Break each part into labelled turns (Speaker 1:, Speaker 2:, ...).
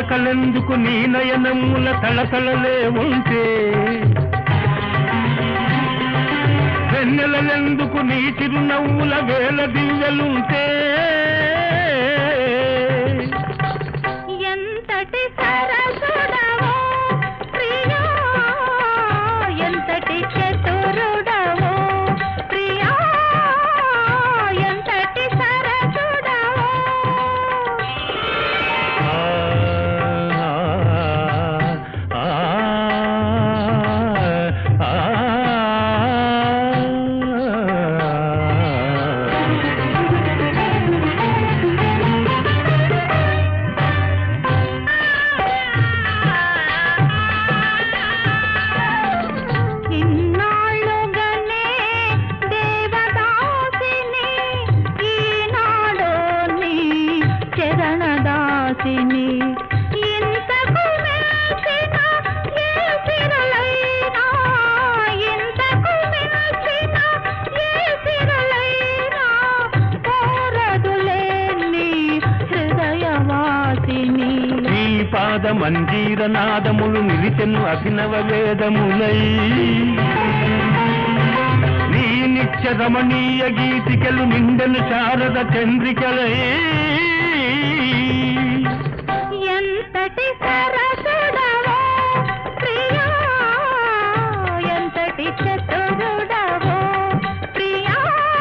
Speaker 1: చుక్కలెందుకు నీ నయనముల తళతళలే ఉంటే వెన్నెలలెందుకు నీ చిరునవ్వుల వేల దివ్యలుంటే
Speaker 2: ఎంతటి సరసుడవో ప్రియా ఎంతటి చతురుడవో ప్రియా ఎంతటి సరసుడవో
Speaker 1: ఆ, ఆ, ఆ,
Speaker 2: ఇన్నాళ్ళుగానే దేవదాసిని ఈనాడు నీ చరణదాసిని ఇంతకు మెచ్చిన ఏ సిరులైనా ఇంతకు మెచ్చిన ఏ సిరులైనా కోరదులే నీ హృదయవాసిని
Speaker 1: నీ పాద మంజీర నాదములు నిలిచెను అభినవ వేదములై నీ నిత్య రమణీయ గీతికలు నిండెను శారద చంద్రికలై
Speaker 2: ఎంతటి సరసుడవో ప్రియా ఎంతటి చతురుడవో ప్రియా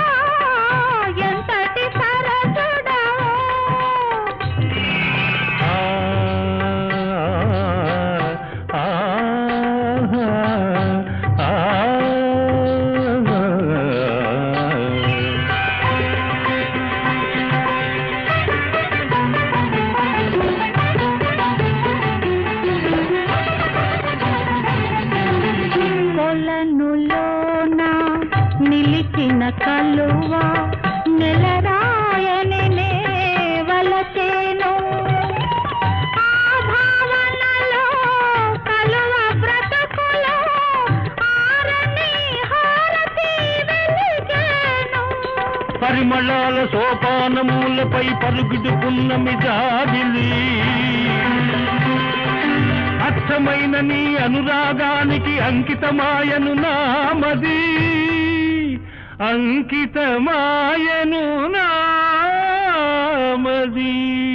Speaker 2: ఎంతటి సరసుడవో
Speaker 1: ఆ, ఆ, ఆ, ఆ.
Speaker 2: కొలనులోన నిలిచిన కలువ నెలరాయని నే వలచేను ఆ భావనలో కలువ బ్రతుకులో ఆరని హారతి వెలిగేను
Speaker 1: పరిమళాల సోపానములపై పరుగుడుకున్న జాబిలి అచ్చమైన నీ అనురాగానికి అంకితమాయను నామది అంకితమాయను నామది